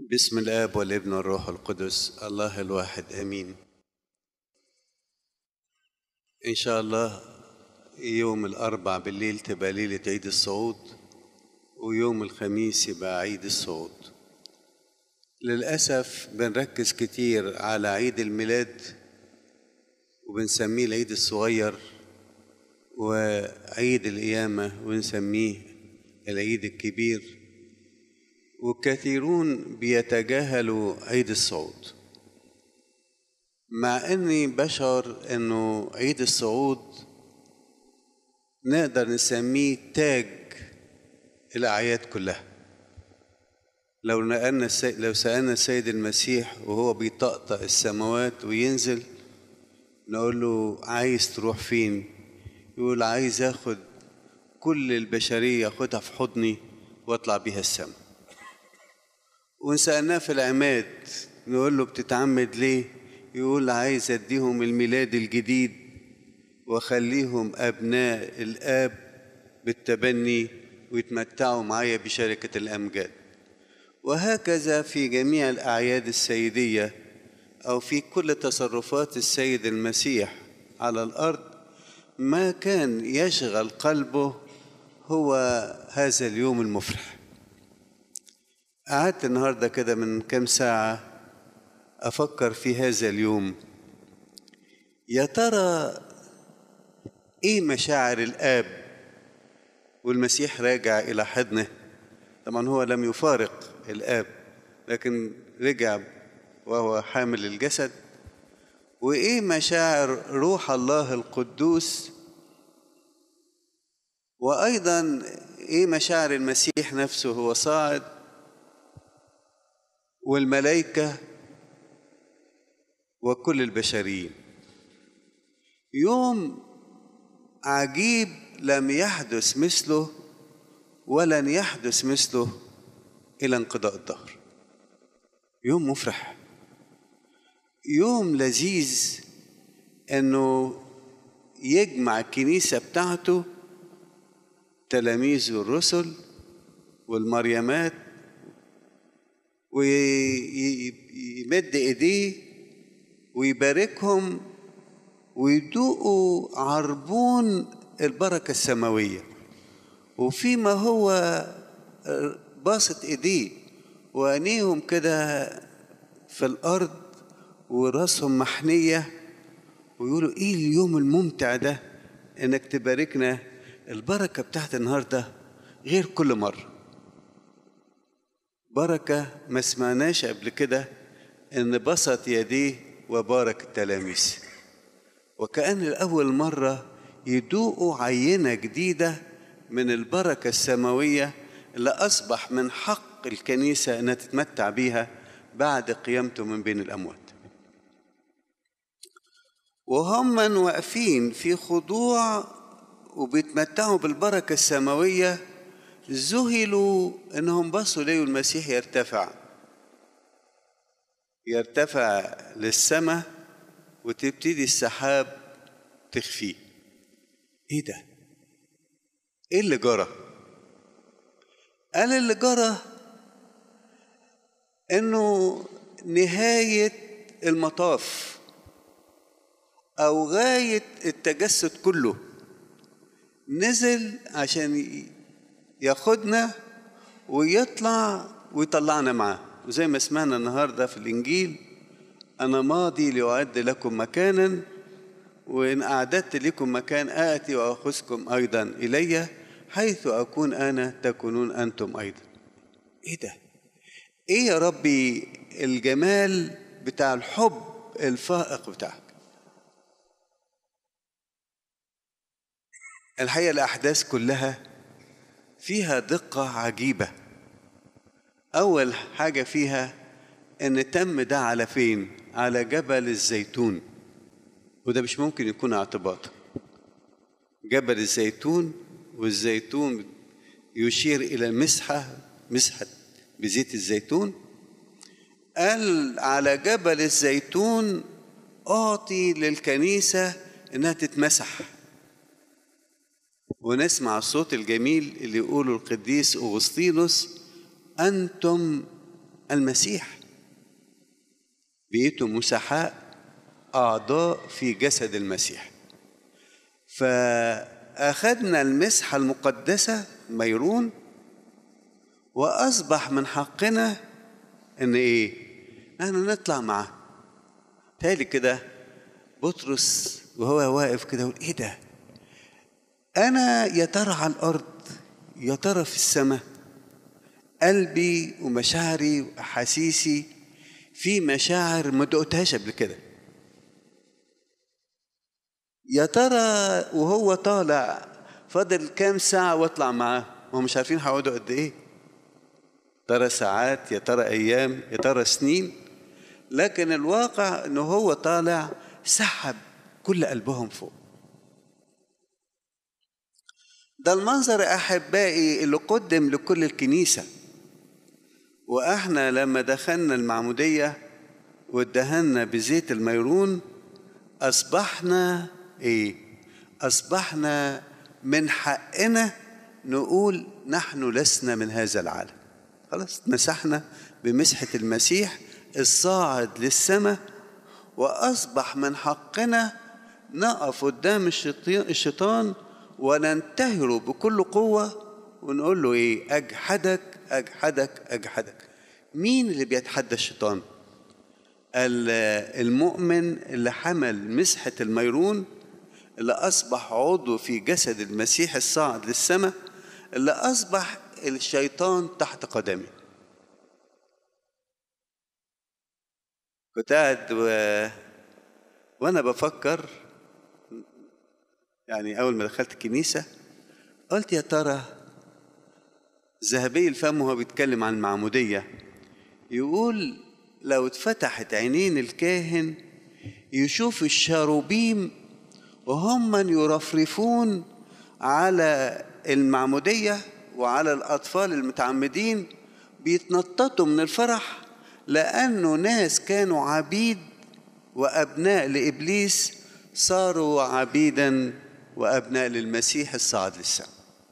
بسم الاب والابن والروح القدس الله الواحد امين ان شاء الله يوم الاربع بالليل تبقى ليله عيد الصعود ويوم الخميس يبقى عيد الصعود للاسف بنركز كتير على عيد الميلاد وبنسميه العيد الصغير وعيد القيامه ونسميه العيد الكبير وكثيرون بيتجاهلوا عيد الصعود مع اني بشعر انه عيد الصعود نقدر نسميه تاج الاعياد كلها لو نقلنا السيد لو سالنا السيد المسيح وهو بيطقطق السماوات وينزل نقول له عايز تروح فين يقول عايز اخد كل البشريه اخدها في حضني واطلع بيها السماء وإن سألناه في العماد نقول له بتتعمد ليه؟ يقول عايز أديهم الميلاد الجديد وأخليهم أبناء الآب بالتبني ويتمتعوا معايا بشركة الأمجاد وهكذا في جميع الأعياد السيدية أو في كل تصرفات السيد المسيح على الأرض ما كان يشغل قلبه هو هذا اليوم المفرح قعدت النهاردة كده من كام ساعة أفكر في هذا اليوم يا ترى إيه مشاعر الآب والمسيح راجع إلى حضنه طبعا هو لم يفارق الآب لكن رجع وهو حامل الجسد وإيه مشاعر روح الله القدوس وأيضا إيه مشاعر المسيح نفسه هو صاعد والملائكة وكل البشريين يوم عجيب لم يحدث مثله ولن يحدث مثله إلى انقضاء الدهر يوم مفرح يوم لذيذ انه يجمع الكنيسة بتاعته تلاميذه الرسل والمريمات ويمد ايديه ويباركهم ويدوقوا عربون البركه السماويه وفيما هو باسط ايديه وعينيهم كده في الارض وراسهم محنيه ويقولوا ايه اليوم الممتع ده انك تباركنا البركه بتاعت النهارده غير كل مره بركة ما سمعناش قبل كده إن بسط يديه وبارك التلاميذ وكأن لأول مرة يدوقوا عينة جديدة من البركة السماوية اللي أصبح من حق الكنيسة أنها تتمتع بيها بعد قيامته من بين الأموات وهم واقفين في خضوع وبيتمتعوا بالبركة السماوية ذهلوا انهم بصوا ليه المسيح يرتفع يرتفع للسماء وتبتدي السحاب تخفيه ايه ده ايه اللي جرى قال اللي جرى انه نهايه المطاف او غايه التجسد كله نزل عشان ياخدنا ويطلع ويطلعنا معاه وزي ما سمعنا النهارده في الانجيل انا ماضي لاعد لكم مكانا وان اعددت لكم مكان اتي واخذكم ايضا الي حيث اكون انا تكونون انتم ايضا ايه ده ايه يا ربي الجمال بتاع الحب الفائق بتاعك الحقيقه الاحداث كلها فيها دقة عجيبة أول حاجة فيها إن تم ده على فين؟ على جبل الزيتون وده مش ممكن يكون اعتباط جبل الزيتون والزيتون يشير إلى مسحة مسحة بزيت الزيتون قال على جبل الزيتون أعطي للكنيسة إنها تتمسح ونسمع الصوت الجميل اللي يقوله القديس أغسطينوس أنتم المسيح بقيتوا مسحاء أعضاء في جسد المسيح فأخذنا المسحة المقدسة ميرون وأصبح من حقنا إن إيه؟ نحن نطلع معاه تالي كده بطرس وهو واقف كده يقول إيه ده؟ أنا يا ترى على الأرض يا ترى في السماء قلبي ومشاعري وأحاسيسي في مشاعر ما دقتهاش قبل كده يا ترى وهو طالع فاضل كام ساعة واطلع معاه وهم مش عارفين هيقعدوا قد ايه ترى ساعات يا ترى ايام يا ترى سنين لكن الواقع انه هو طالع سحب كل قلبهم فوق ده المنظر احبائي اللي قدم لكل الكنيسه واحنا لما دخلنا المعموديه وادهنا بزيت الميرون اصبحنا ايه اصبحنا من حقنا نقول نحن لسنا من هذا العالم خلاص مسحنا بمسحه المسيح الصاعد للسماء واصبح من حقنا نقف قدام الشيطان وننتهره بكل قوه ونقول له ايه اجحدك اجحدك اجحدك مين اللي بيتحدى الشيطان المؤمن اللي حمل مسحه الميرون اللي أصبح عضو في جسد المسيح الصاعد للسماء اللي أصبح الشيطان تحت قدمه كنت قاعد و... وأنا بفكر يعني أول ما دخلت الكنيسة قلت يا ترى ذهبي الفم وهو بيتكلم عن المعمودية يقول لو اتفتحت عينين الكاهن يشوف الشاروبيم وهم يرفرفون على المعمودية وعلى الأطفال المتعمدين بيتنططوا من الفرح لأنه ناس كانوا عبيد وأبناء لإبليس صاروا عبيدا وأبناء للمسيح الصاعد للسماء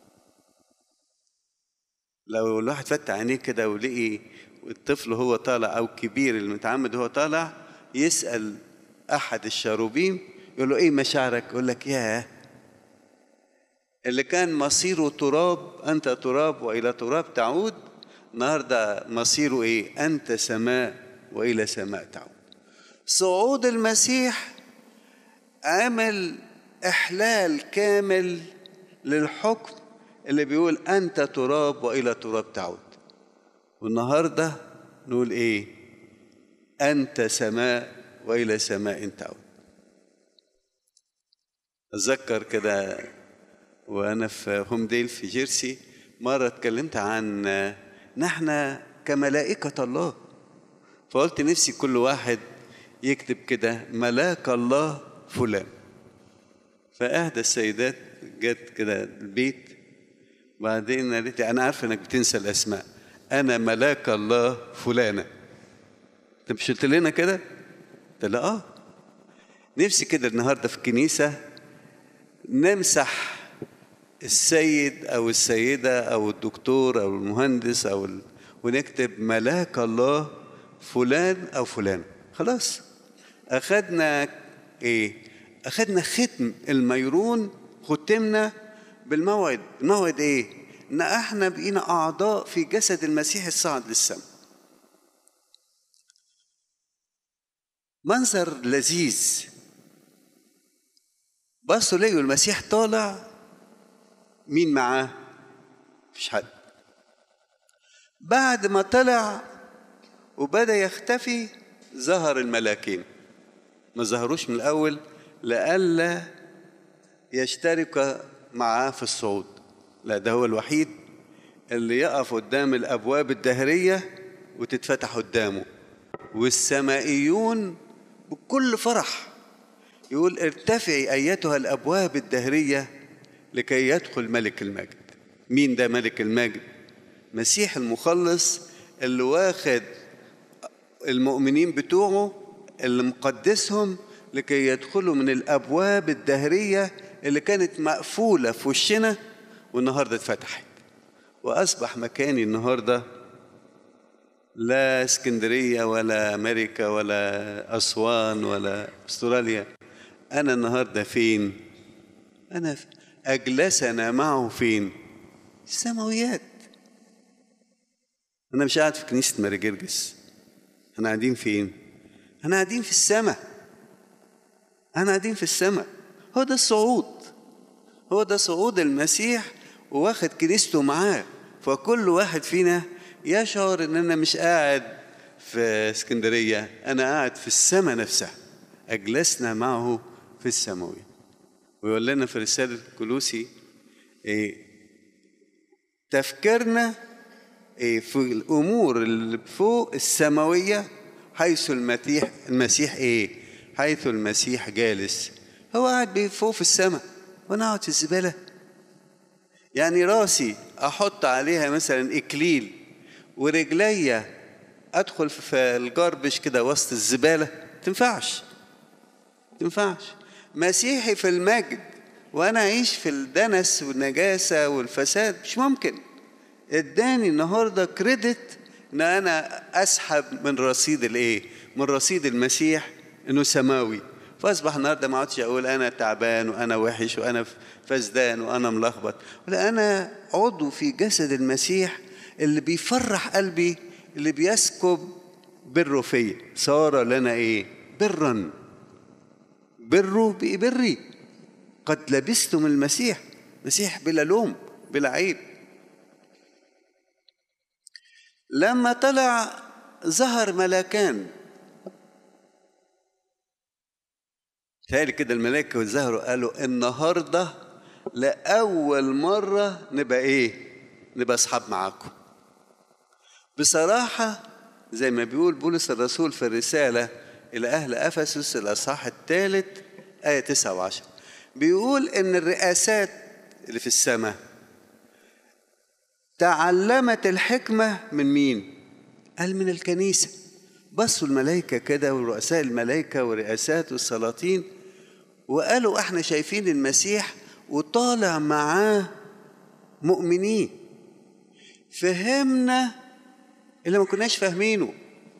لو الواحد فتح عينيه كده ولقي الطفل هو طالع أو كبير المتعمد هو طالع يسأل أحد الشاروبيم يقول له ايه مشاعرك يقول لك ياه اللي كان مصيره تراب انت تراب والى تراب تعود النهارده مصيره ايه انت سماء والى سماء تعود صعود المسيح عمل احلال كامل للحكم اللي بيقول انت تراب والى تراب تعود والنهارده نقول ايه انت سماء والى سماء تعود اتذكر كده وانا في هوم ديل في جيرسي مره اتكلمت عن نحن كملائكه الله فقلت نفسي كل واحد يكتب كده ملاك الله فلان فاحدى السيدات جت كده البيت بعدين قالت لي انا عارفه انك بتنسى الاسماء انا ملاك الله فلانه انت مش قلت لنا كده قلت لها اه نفسي كده النهارده في الكنيسه نمسح السيد او السيده او الدكتور او المهندس او ال... ونكتب ملاك الله فلان او فلان خلاص اخذنا ايه اخذنا ختم الميرون ختمنا بالموعد الموعد ايه ان احنا بقينا اعضاء في جسد المسيح الصاعد للسماء منظر لذيذ بصوا لقوا المسيح طالع مين معاه مفيش حد بعد ما طلع وبدا يختفي ظهر الملاكين ما ظهروش من الاول لئلا يشترك معاه في الصعود لا ده هو الوحيد اللي يقف قدام الابواب الدهريه وتتفتح قدامه والسمائيون بكل فرح يقول ارتفعي ايتها الابواب الدهريه لكي يدخل ملك المجد مين ده ملك المجد مسيح المخلص اللي واخد المؤمنين بتوعه اللي مقدسهم لكي يدخلوا من الابواب الدهريه اللي كانت مقفوله في وشنا والنهارده اتفتحت واصبح مكاني النهارده لا اسكندرية ولا أمريكا ولا أسوان ولا أستراليا أنا النهاردة فين؟ أنا أجلسنا معه فين؟ السماويات أنا مش قاعد في كنيسة ماري جرجس احنا قاعدين فين؟ احنا قاعدين في السماء احنا قاعدين في السماء هو ده الصعود هو ده صعود المسيح واخد كنيسته معاه فكل واحد فينا يشعر ان انا مش قاعد في اسكندريه انا قاعد في السماء نفسها اجلسنا معه في السماويه ويقول لنا في رساله كلوسي إيه تفكيرنا إيه في الامور اللي فوق السماويه حيث المسيح المسيح ايه حيث المسيح جالس هو قاعد فوق في السماء وانا قاعد في الزباله يعني راسي احط عليها مثلا اكليل ورجليا ادخل في الجربش كده وسط الزباله تنفعش تنفعش مسيحي في المجد وانا اعيش في الدنس والنجاسه والفساد مش ممكن اداني النهارده كريدت ان انا اسحب من رصيد الايه من رصيد المسيح انه سماوي فاصبح النهارده ما عادش اقول انا تعبان وانا وحش وانا فسدان وانا ملخبط ولا انا عضو في جسد المسيح اللي بيفرح قلبي اللي بيسكب بره فيا صار لنا ايه برا بره بقي بري قد لبستم المسيح مسيح بلا لوم بلا عيب لما طلع ظهر ملكان تهيألي كده الملائكة ظهروا قالوا النهاردة لأول مرة نبقى إيه؟ نبقى أصحاب معاكم. بصراحة زي ما بيقول بولس الرسول في الرسالة إلى أهل أفسس الأصحاح الثالث آية 9 و10 بيقول إن الرئاسات اللي في السماء تعلمت الحكمة من مين؟ قال من الكنيسة بصوا الملائكة كده ورؤساء الملائكة ورئاسات والسلاطين وقالوا احنا شايفين المسيح وطالع معاه مؤمنين فهمنا اللي ما كناش فاهمينه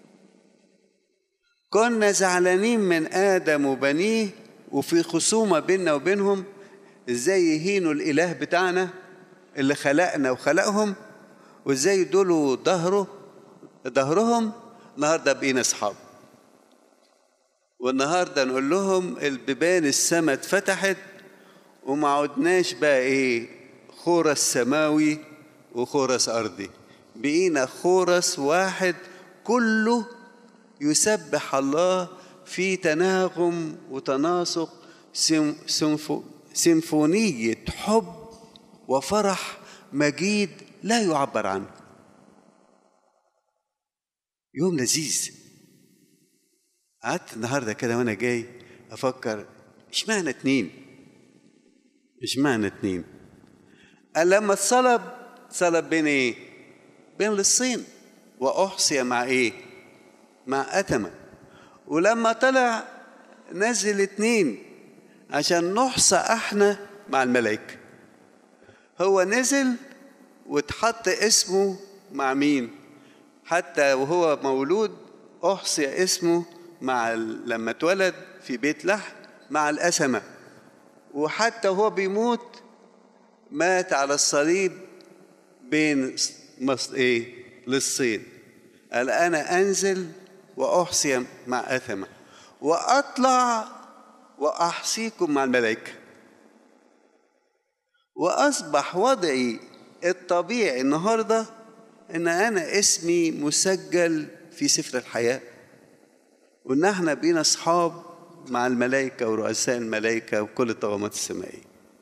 كنا زعلانين من آدم وبنيه وفي خصومة بيننا وبينهم ازاي يهينوا الإله بتاعنا اللي خلقنا وخلقهم وازاي يدولوا ظهره ظهرهم النهارده بقينا اصحاب والنهارده نقول لهم البيبان السماء اتفتحت وما عدناش بقى ايه خورس سماوي وخورس ارضي بقينا خورس واحد كله يسبح الله في تناغم وتناسق سيمفونية حب وفرح مجيد لا يعبر عنه يوم لذيذ قعدت النهارده كده وانا جاي افكر اشمعنى اتنين اشمعنى اتنين قال لما اتصلب صلب بين ايه بين للصين واحصي مع ايه مع اتمه ولما طلع نزل اتنين عشان نحصى احنا مع الملائكه هو نزل واتحط اسمه مع مين حتى وهو مولود احصي اسمه مع لما اتولد في بيت لحم مع الأسمة وحتى وهو بيموت مات على الصليب بين مصر ايه للصين قال انا انزل واحصي مع اثمه واطلع واحصيكم مع الملائكه واصبح وضعي الطبيعي النهارده ان انا اسمي مسجل في سفر الحياه وان احنا بينا اصحاب مع الملائكه ورؤساء الملائكه وكل الطغمات السمائيه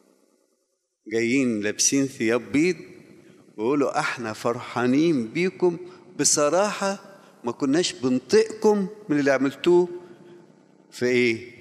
جايين لابسين ثياب بيض ويقولوا احنا فرحانين بيكم بصراحه ما كناش بنطقكم من اللي عملتوه في ايه